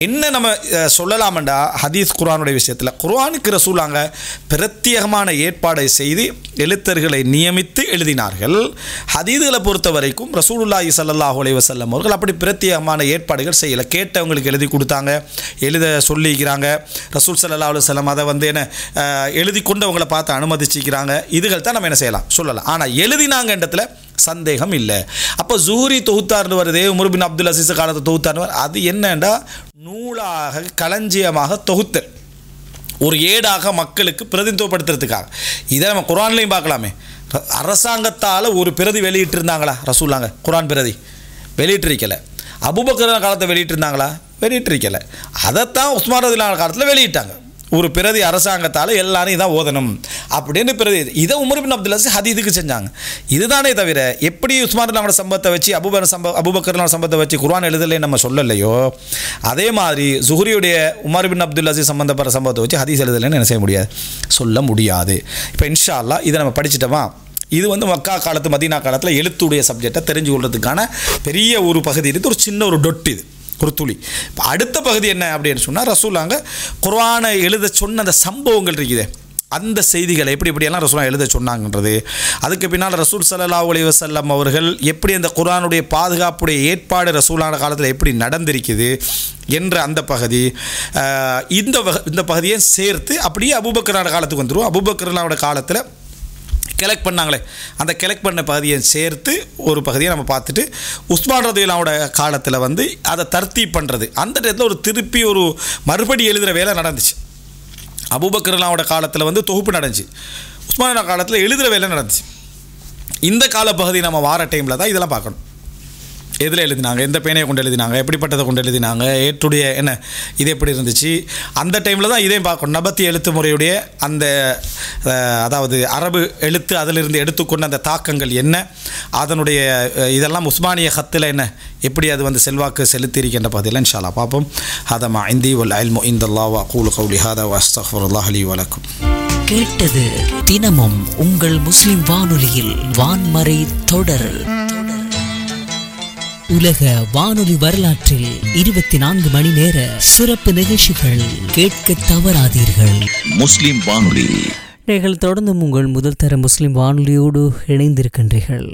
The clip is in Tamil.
என்ன நம்ம அஹ், சொல்லலாம்டா ஹதீஸ் குர்ஆனுடைய விஷயத்தில் குர்ஆனுக்கு ரசூலாங்க பிரத்யேகமான ஏற்பாடை செய்து எழுத்தர்களை நியமித்து எழுதினார்கள் ஹதீதுகளை பொறுத்த வரைக்கும் ரசூலுல்லாஹி ஸல்லல்லாஹு அலைஹி வஸல்லம் அவர்கள் அப்படி பிரத்யேகமான ஏற்பாடுகள் செய்யலை கேட்டவங்களுக்கு எழுதி கொடுத்தாங்க எழுத சொல்லிக்கிறாங்க ரசூல் ஸல்லல்லாஹு அலைஹி வஸல்லம் அதை வந்து என்ன அஹ், எழுதி கொண்டவங்களை பார்த்து அனுமதிச்சிக்கிறாங்க இதுகள் தான் நம்ம என்ன செய்யலாம் சொல்லலாம் ஆனால் எழுதினாங்கன்றதுல சந்தேகம் இல்லை அப்போ ஜூரி தொகுத்தார்னு வருதே உமர் பின் அப்துல் அசீஸ் காலத்தை தொகுத்தார்னு வருது. அது என்னண்டா நூலாக களஞ்சியமாக தொகுத்தல் ஒரு ஏடாக மக்களுக்கு பிரதிநிதித்துவப்படுத்துறதுக்காக இதை நம்ம குரான்லையும் பார்க்கலாமே ர- அரசாங்கத்தால் ஒரு பிரதி வெளியிட்டிருந்தாங்களா ரசூலாங்க குரான் பிரதி வெளியிட்டிருக்கல அபுபக்கர் காலத்தை வெளியிட்டிருந்தாங்களா வெளியிட்டிருக்கல அதைத்தான் உஸ்மான் ரதிலான காலத்தில் வெளியிட்டாங்க ஒரு பிரதி அரசாங்கத்தால் எல்லாரும் இதான் ஓதணும் அப்படின்னு பிரதி இதை உமர் பின் அப்துல் அசீஸ் ஹதீதுக்கு செஞ்சாங்க இதுதானே தவிர எப்படி உஸ்மான் ரதிலானோட சம்பவத்தை வச்சு அபுபர் சம்ப அபுபக்கர்லான சம்பவத்தை வச்சு குர்ஆன் எழுதலை நம்ம சொல்லலையோ அதே மாதிரி ஜுஹரியுடைய உமர் பின் அப்துல் அசீஸ் சம்பந்தப்பட்ட சம்பவத்தை வச்சு ஹதீஸ் எழுதலைன்னு என்ன செய்ய முடியாது சொல்ல முடியாது இப்போ இன்ஷா அல்லாஹ் இதை நம்ம படிச்சிட்டோமா இது வந்து மக்கா காலத்து மதீனா காலத்தில் எழுத்துடைய சப்ஜெக்டை தெரிஞ்சு கொள்றதுக்கான பெரிய ஒரு பகுதி இருக்குது ஒரு சின்ன ஒரு டொட் இது ஒரு துளி இப்போ அடுத்த பகுதி என்ன அப்படின்னு சொன்னால் ரசூலாங்க குர்ஆனை எழுத சொன்ன அந்த சம்பவங்கள் இருக்குதே அந்த செய்திகளை எப்படி எப்படியெல்லாம் ரசூலா எழுத சொன்னாங்கன்றது அதுக்கு பின்னால் ரசூல் ஸல்லல்லாஹு அலைஹி வஸல்லம் அவர்கள் எப்படி அந்த குர்ஆனுடைய பாதுகாப்புடைய ஏற்பாடு ரசூலான காலத்தில் எப்படி நடந்திருக்குது என்ற அந்த பகுதி ஆஹ், இந்த வக- இந்த பகுதியை சேர்த்து அப்படியே அபூபக்கரான காலத்துக்கு வந்துடும் அபூபக்கரானோட காலத்தில் கலெக்ட் பண்ணாங்களே அந்த கலெக்ட் பண்ண பகுதியை சேர்த்து ஒரு பகுதியை நம்ம பார்த்துட்டு உஸ்மான் ரதிலாவோட காலத்தில் வந்து அதை தர்த்தி பண்ணுறது அந்த இடத்துல ஒரு திருப்பி ஒரு மறுபடி எழுதுகிற வேலை நடந்துச்சு அபூபக்கர்லாவோட காலத்தில் வந்து தொகுப்பு நடந்துச்சு உஸ்மான் காலத்தில் எழுதுகிற வேலை நடந்துச்சு இந்த காலப்பகுதி நம்ம வார டைமில் தான் இதெல்லாம் பார்க்கணும் எதில் எழுதினாங்க எந்த பேனையை கொண்டு எழுதினாங்க எப்படிப்பட்டதை கொண்டு எழுதினாங்க ஏற்றுடைய என்ன இது எப்படி இருந்துச்சு அந்த டைமில் தான் இதையும் பார்க்கணும் நபத்தி எழுத்து முறையுடைய அந்த அஹ், அதாவது அரபு எழுத்து அதிலிருந்து எடுத்துக்கொண்ட அந்த தாக்கங்கள் என்ன அதனுடைய அஹ், இதெல்லாம் உஸ்மானிய ஹத்தில் என்ன எப்படி அது வந்து செல்வாக்கு செலுத்தி இருக்கின்ற பகுதியில் இன்ஷால்லா பார்ப்போம் ஹதமா இந்தி வல் அல்மு இந்தல்லா வா கூலு கவுலி ஹாதா வஸ்தஃபுல்லாஹ் அலி வலக்கும் கேட்டது தினமும் உங்கள் முஸ்லிம் வானொலியில் வான்மறை தொடர் உலக வானொலி வரலாற்றில் இருபத்தி நான்கு மணி நேர சிறப்பு நிகழ்ச்சிகள் கேட்க தவறாதீர்கள் முஸ்லிம் வானொலி நீங்கள் தொடர்ந்தும் உங்கள் முதல் தர முஸ்லிம் வானொலியோடு இணைந்திருக்கின்றீர்கள்